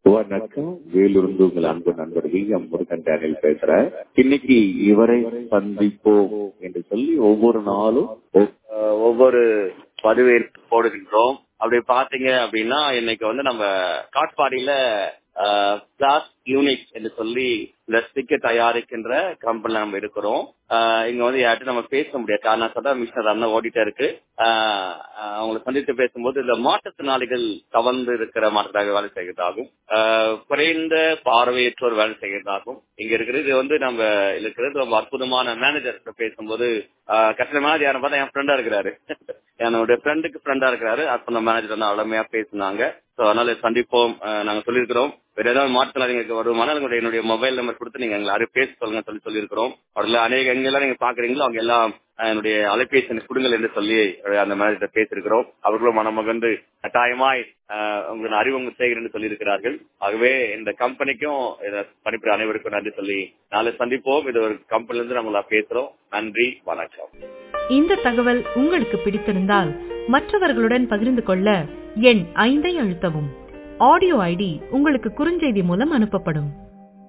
வணக்கம் வேலூர்ந்து உங்கள் அன்பு நண்பர் வி எம் முருகன் டேனியல் பேசுறேன் இன்னைக்கு இவரை சந்திப்போம் என்று சொல்லி ஒவ்வொரு நாளும் ஒ- அஹ் ஒவ்வொரு பதிவேற்பு போடுகின்றோம் அப்படி பாத்தீங்க அப்படின்னா இன்னைக்கு வந்து நம்ம காட்பாடியில பிளாஸ் யூனிட் என்று சொல்லி இந்த ஸ்டிக்கர் தயாரிக்கின்ற கம்பெனில நம்ம இருக்கிறோம் அஹ் இங்க வந்து யார்ட்டும் நம்ம பேச முடியாது காரணம் சொல்ல மிஷினர் அண்ணன் ஓடிட்டே இருக்கு அஹ் அஹ் அவங்களை சந்தித்து பேசும்போது இந்த மாற்றுத்திறனாளிகள் கவர்ந்து இருக்கிற மாற்றத்தாக வேலை செய்கிறதாகும் அஹ் குறைந்த பார்வையற்றோர் வேலை செய்கிறதாகும் இங்க இருக்கிறது இது வந்து நம்ம இருக்கிறது ரொம்ப அற்புதமான மேனேஜர் பேசும்போது அஹ் கஷ்டமான யாரும் பார்த்தா என் ஃப்ரெண்டா இருக்கிறாரு என்னுடைய ஃப்ரெண்டுக்கு ஃப்ரெண்டா இருக்கிறாரு அப்ப மேனேஜர் வந்து அவ்வளமையா பேசினாங்க சோ அதனால சந்திப்போம் அஹ் நாங்க சொல்லியிருக்கிறோம் வேற ஏதாவது மாற்றுத்திறனாளிகளுக்கு வருமானால் உங்களுடைய என்னுடைய மொபைல் நம்பர் கொடுத்து நீங்க எங்களை யாரும் பேச சொல்லுங்க சொல்லி சொல்லியிருக்கிறோம் அவர்கள் அநேக எங்கெல்லாம் நீங்க பாக்குறீங்களோ அவங்க எல்லாம் அஹ், என்னுடைய அலைபேசி எனக்கு கொடுங்கள் என்று சொல்லி அஹ், அந்த மேனேஜர் பேசியிருக்கிறோம் அவர்களும் மனமகந்து கட்டாயமாய் அஹ், உங்களுக்கு அறிமுகம் செய்கிறேன் என்று சொல்லியிருக்கிறார்கள் ஆகவே இந்த கம்பெனிக்கும் இதை பணிபுரிய அனைவருக்கும் நன்றி சொல்லி நாளை சந்திப்போம் இது ஒரு கம்பெனில இருந்து நம்மள பேசுறோம் நன்றி வணக்கம் இந்த தகவல் உங்களுக்கு பிடித்திருந்தால் மற்றவர்களுடன் பகிர்ந்து கொள்ள எண் ஐந்தை அழுத்தவும் ஆடியோ ஐடி உங்களுக்கு குறுஞ்செய்தி மூலம் அனுப்பப்படும்